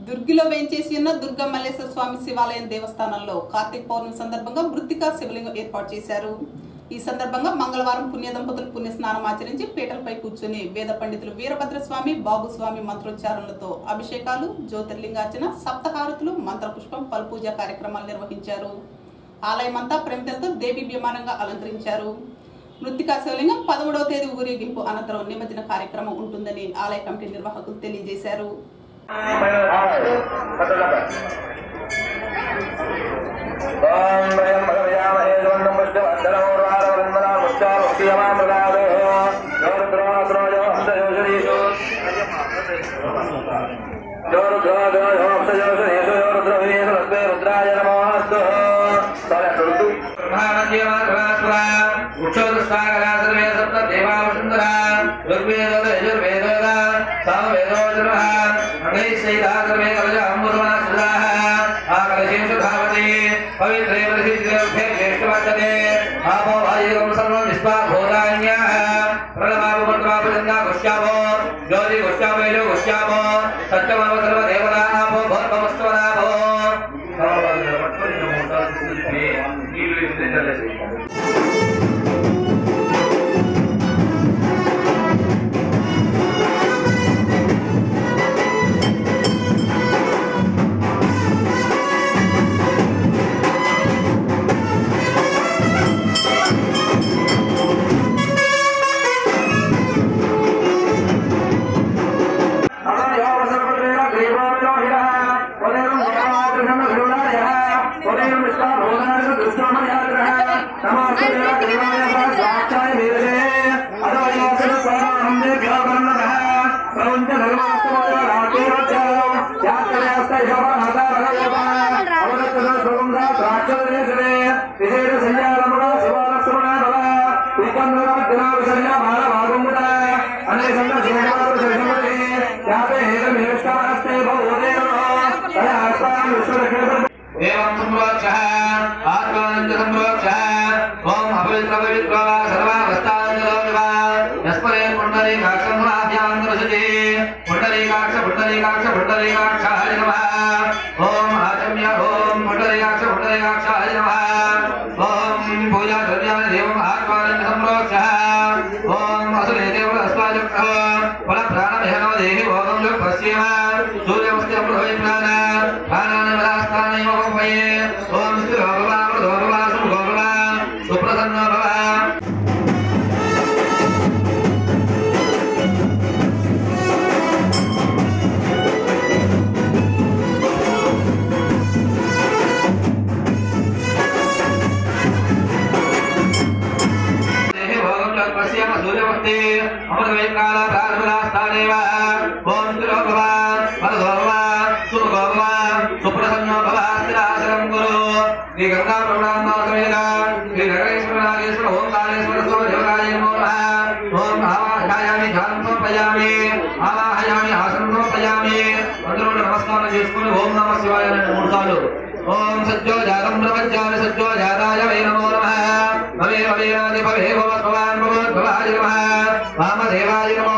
దుర్గిలో వేంచేసి ఉన్న దుర్గమల్లేశ్వర స్వామి శివాలయం దేవస్థానంలో కార్తీక పౌర్ణమి సందర్భంగా మృత్తికా శివలింగం ఏర్పాటు చేశారు ఈ సందర్భంగా మంగళవారం పుణ్య దంపతులు పుణ్య స్నానం ఆచరించి పీటలపై కూర్చుని వేద పండితులు వీరభద్రస్వామి బాబుస్వామి మంత్రోచ్చారణలతో అభిషేకాలు జ్యోతిర్లింగార్చన సప్తహారతులు మంత్రపుష్పం పల్పూజ కార్యక్రమాలు నిర్వహించారు ఆలయమంతా ప్రమితలతో దేవీ విమానంగా అలంకరించారు మృతికా శివలింగం పదమూడవ తేదీ ఊరేగింపు అనంతరం నిమజ్జన కార్యక్రమం ఉంటుందని ఆలయ కమిటీ నిర్వాహకులు తెలియజేశారు ఓం భయం భగవయామహే ద్వండం పుష్పవర్ధనౌర్వారవృన్మనాముష్టాముఖ్యమామృగాదో యోరుద్రోద్రోజో హంసయోషరీషు యోరుద్రోద్రోజో హంసయోషరీషు యోరుద్రవీషు లక్ష్మీ రుద్రాయ నమోస్తు సోలెట్టుడు ఉక్షోదృష్టాగరాసర్వే సప్త దేవావసుందర ఋగ్వేదోద యజుర్వేదోద సామవేదోజురః అంగైశ్చైదాసర్వే కలజ అంబుధమన సుధాః ఆకలశేషు ధావతి పవిత్రే ప్రసిద్ధే జ్యేష్ఠవర్తతే ఆపో వాయుగం సర్వం విశ్వాభూతాన్యాః ప్రణమాపమంత్రాప గంగా గుష్యామో జ్యోతి గుష్యామేజో గుష్యామో సత్యమవ సర్వదేవతా ఆపో భోర్భమస్తవనాభో నీళ్ళు ఇస్తుంది एवं संप्रोक्षः आत्मानन्द संप्रोक्षः ॐ अपवित्र पवित्र वा सर्वावस्थान्तरो वा यस्मरे पुण्डरीकाक्षमुलाभ्यान्तरसुते पुण्डरीकाक्ष पुण्डरीकाक्ष पुण्डरीकाक्षाय नमः ॐ आचम्य ॐ पुण्डरीकाक्ष पुण्डरीकाक्षाय नमः ॐ पूजा द्रव्याणि देवम् आत्मानन्द संप्रोक्षः ॐ असुरे देव अस्माचक्षः फलप्राणमेहनो देहि भोगं च पश्येम सूर्यमस्ति अमृतोहि प्राण प्राणानि बलास्थानैव भवये ॐ स्थिरो भव अमृतो भव सुखो भव सुप्रसन्नो भव देहि भोगं च पश्येम सूर्यमस्ति अमृतवेकाल प्राणबलास्थानेव ॐ स्थिरो भव अमृतो भव सुखो भव सुप्रसन्नो भव स्थिरासनं कुरु श्री गंगा प्रवणान्नाथमेन श्री नगरेश्वर नागेश्वर ओंकारेश्वर स्व देवराय नमो नमः ओम आवाहयामि ధ్యానం సమర్పయామి ఆవాహయామి ఆసనం సమర్పయామి అందరూ నమస్కారం చేసుకుని ఓం నమ శివాయ అని మూడు సార్లు ఓం సత్యో జాతం ప్రపంచామి సత్యో జాతాయ వై నమో నమః భవే భవేనాది భవే భవ భవాన్ భవోద్భవాయ నమః వామదేవాయ నమో